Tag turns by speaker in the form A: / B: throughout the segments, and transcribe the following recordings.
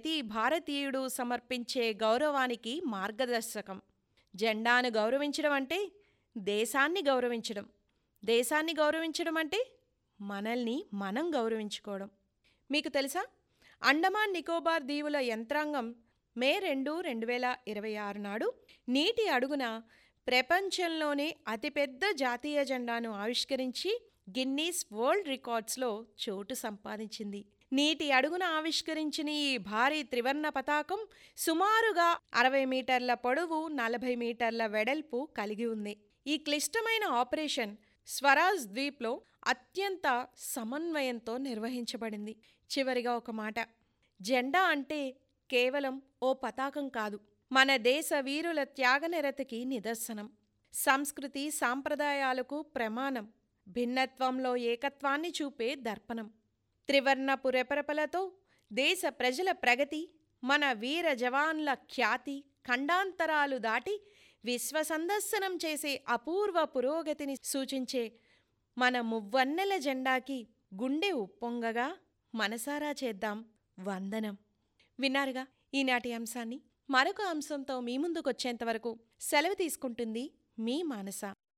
A: ప్రతి భారతీయుడు సమర్పించే గౌరవానికి మార్గదర్శకం జెండాను గౌరవించడం అంటే దేశాన్ని గౌరవించడం దేశాన్ని గౌరవించడం అంటే మనల్ని మనం గౌరవించుకోవడం మీకు తెలుసా అండమాన్ నికోబార్ దీవుల యంత్రాంగం మే రెండు రెండు వేల ఇరవై ఆరు నాడు నీటి అడుగున ప్రపంచంలోనే అతిపెద్ద జాతీయ జెండాను ఆవిష్కరించి గిన్నీస్ వరల్డ్ రికార్డ్స్లో చోటు సంపాదించింది నీటి అడుగున ఆవిష్కరించిన ఈ భారీ త్రివర్ణ పతాకం సుమారుగా అరవై మీటర్ల పొడవు నలభై మీటర్ల వెడల్పు కలిగి ఉంది ఈ క్లిష్టమైన ఆపరేషన్ స్వరాజ్ ద్వీప్లో అత్యంత సమన్వయంతో నిర్వహించబడింది చివరిగా ఒక మాట జెండా అంటే కేవలం ఓ పతాకం కాదు మన దేశ వీరుల త్యాగనిరతికి నిదర్శనం సంస్కృతి సాంప్రదాయాలకు ప్రమాణం భిన్నత్వంలో ఏకత్వాన్ని చూపే దర్పణం త్రివర్ణపు రెపరెపలతో దేశ ప్రజల ప్రగతి మన వీర జవాన్ల ఖ్యాతి ఖండాంతరాలు దాటి విశ్వ సందర్శనం చేసే అపూర్వ పురోగతిని సూచించే మన మువ్వన్నెల జెండాకి గుండె ఉప్పొంగగా మనసారా చేద్దాం వందనం విన్నారుగా ఈనాటి అంశాన్ని మరొక అంశంతో మీ ముందుకొచ్చేంత వరకు సెలవు తీసుకుంటుంది మీ మానస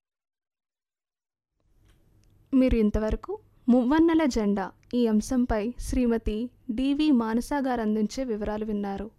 B: మీరు ఇంతవరకు మువ్వన్నెల జెండా ఈ అంశంపై శ్రీమతి డివి మానస గారు అందించే వివరాలు విన్నారు